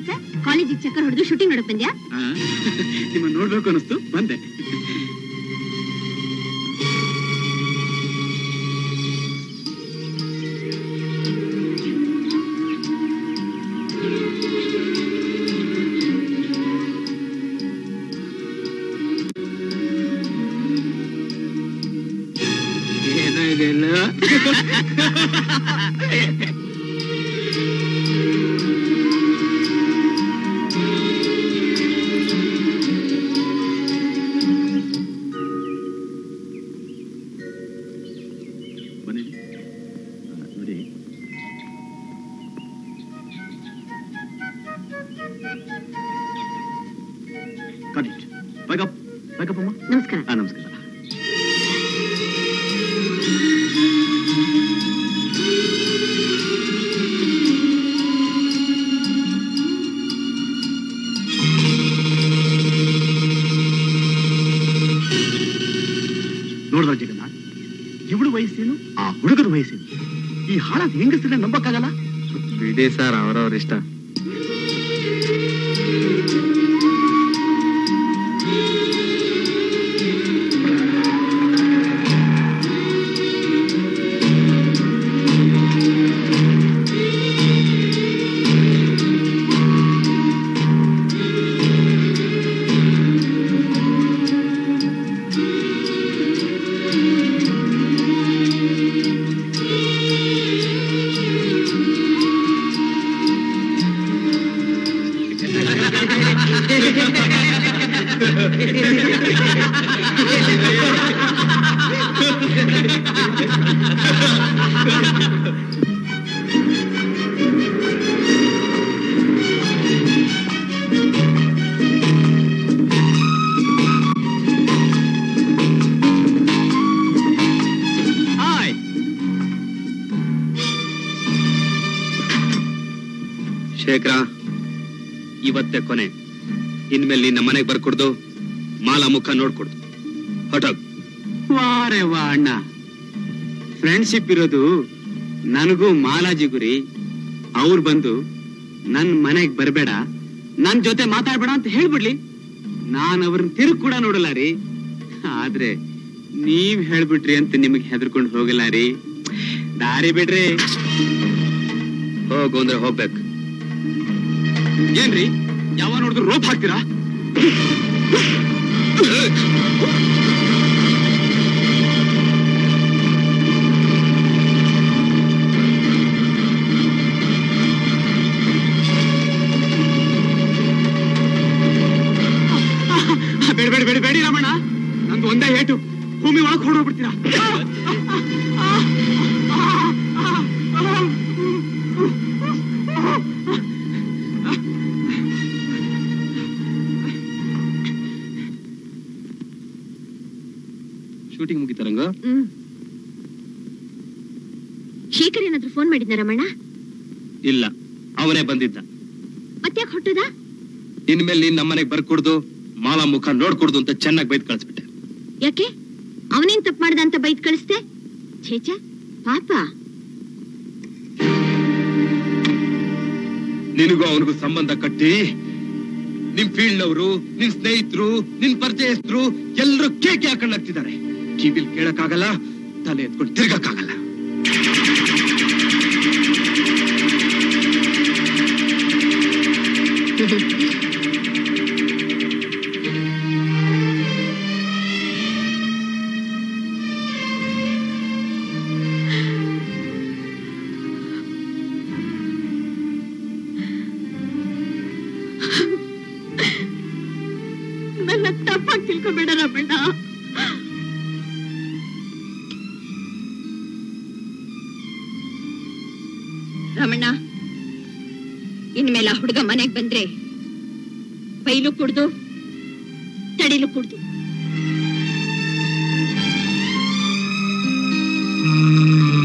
ಶೇಖರ್ ಕಾಲೇಜಿಗೆ ಚಕ್ಕರ್ ಹೊಡೆದು ಶೂಟಿಂಗ್ ನೋಡಕ್ ಬಂದ್ಯಾ ಆ, ನಿಮ್ಮನ್ನ ನೋಡ್ಬೇಕು ಅನಿಸ್ತು ಬಂದೆ ಏನೋ ಇದೆಲ್ಲ ಬನ್ನಿ ಆ, ನೋಡಿ Got it. Back up. Back up, ಅಮ್ಮ. ನಮಸ್ಕಾರ ಆ, ನಮಸ್ಕಾರ ನೋಡ್ದ ಜಗನ್ನಾಥ್ ಇವಳು ವಯಸ್ಸೇನು ಆ ಹುಡುಗನ ವಯಸ್ಸೇನು ಈ ಹಾಳಾದ ಹೆಂಗಸರನ್ನ ನಂಬಕ್ಕಾಗಲ್ಲ ಬಿಡಿ ಸರ್ ಅವರವ್ರ ಇಷ್ಟ ಹಾಯ್ ಶೇಖರ ಇವತ್ತೇ ಕೊನೆ ಇನ್ಮೇಲೆ ನಿನ್ನ ಮನೆಗೆ ಬರ್ಕೊಡ್ದು ಮಾಲಾ ಮುಖ ನೋಡ್ಕೊಡ್ದು ಹೊಟ್ಟೋಗ್ ವಾರೆ ವಾ ಅಣ್ಣ ಫ್ರೆಂಡ್ಶಿಪ್ ಇರೋದು ನನಗೂ ಮಾಲಾಜಿ ಗುರಿ ಅವ್ರು ಬಂದು ನನ್ ಮನೆಗ್ ಬರ್ಬೇಡ ನನ್ ಜೊತೆ ಮಾತಾಡ್ಬೇಡ ಅಂತ ಹೇಳ್ಬಿಡ್ಲಿ ನಾನ್ ಅವ್ರನ್ನ ತಿರುಗ್ ಕೂಡ ನೋಡಲ್ಲ ರೀ ಆದ್ರೆ ನೀವ್ ಹೇಳ್ಬಿಟ್ರಿ ಅಂತ ನಿಮಗ್ ಹೆದರ್ಕೊಂಡು ಹೋಗಲ್ಲ ರೀ ದಾರಿ ಬಿಡ್ರಿ ಹೋಗು ಅಂದ್ರೆ ಹೋಗ್ಬೇಕು ಏನ್ರಿ ಯಾವ ನೋಡಿದ್ರು ರೋಪ್ ಹಾಕ್ತೀರಾ ಬೇಡ ಬೇಡ ಬೇಡ ಬೇಡಿ ರಮಣ ನಂದು ಒಂದೇ ಏಟು ಭೂಮಿ ಒಳಗೆ ಹೊಡೋಗ್ಬಿಡ್ತೀರಾ ಶೂಟಿಂಗ್ ಮುಗಿತಾರಂಗ ಹ್ಮ್ ಶೇಖರ್ ಏನಾದ್ರು ಫೋನ್ ಮಾಡಿದ್ನ ರಮಣ್ಣ ಇಲ್ಲ ಅವನೇ ಬಂದಿದ್ದ ಮತ್ತ್ಯಾಕ್ ಹೊಟ್ಟದ ಇನ್ಮೇಲೆ ನೀನ್ ನಮ್ಮನೆಗೆ ಬರ್ಕೊಡ್ದು ಮಾಲಾ ಮುಖ ನೋಡ್ಕೊಡ್ದು ಅಂತ ಚೆನ್ನಾಗಿ ಬೈದ್ ಕಳಿಸ್ಬಿಟ್ಟೆ ಯಾಕೆ ಅವನೇನ್ ತಪ್ಪು ಮಾಡ್ದ ಅಂತ ಬೈದ್ ಕಳಿಸ್ದೆ ಛೇಚ ಪಾಪ ನಿನಗೂ ಅವನಿಗೂ ಸಂಬಂಧ ಕಟ್ಟಿ ನಿಮ್ ಫೀಲ್ಡ್ ಅವರು ನಿನ್ ಸ್ನೇಹಿತರು ನಿನ್ ಪರಿಚಯಸ್ಥರು ಎಲ್ಲರೂ ಕೇಕೆ ಹಾಕೊಂಡಾಗ್ತಿದ್ದಾರೆ ಕಿವಿಲ್ ಕೇಳಕ್ಕಾಗಲ್ಲ ತಲೆ ಎತ್ಕೊಂಡು ತಿರ್ಗಕ್ಕಾಗಲ್ಲ ನನ್ನ ತಪ್ಪಾಗಿ ತಿಳ್ಕೊಬೇಡ ರಮಣ್ಣ ರಮಣ್ಣ ಇನ್ಮೇಲೆ ಆ ಹುಡುಗ ಮನೆಗ್ ಬಂದ್ರೆ ಬೈಲು ಕುಡ್ದು ತಡಿಲು ಕುಡ್ದು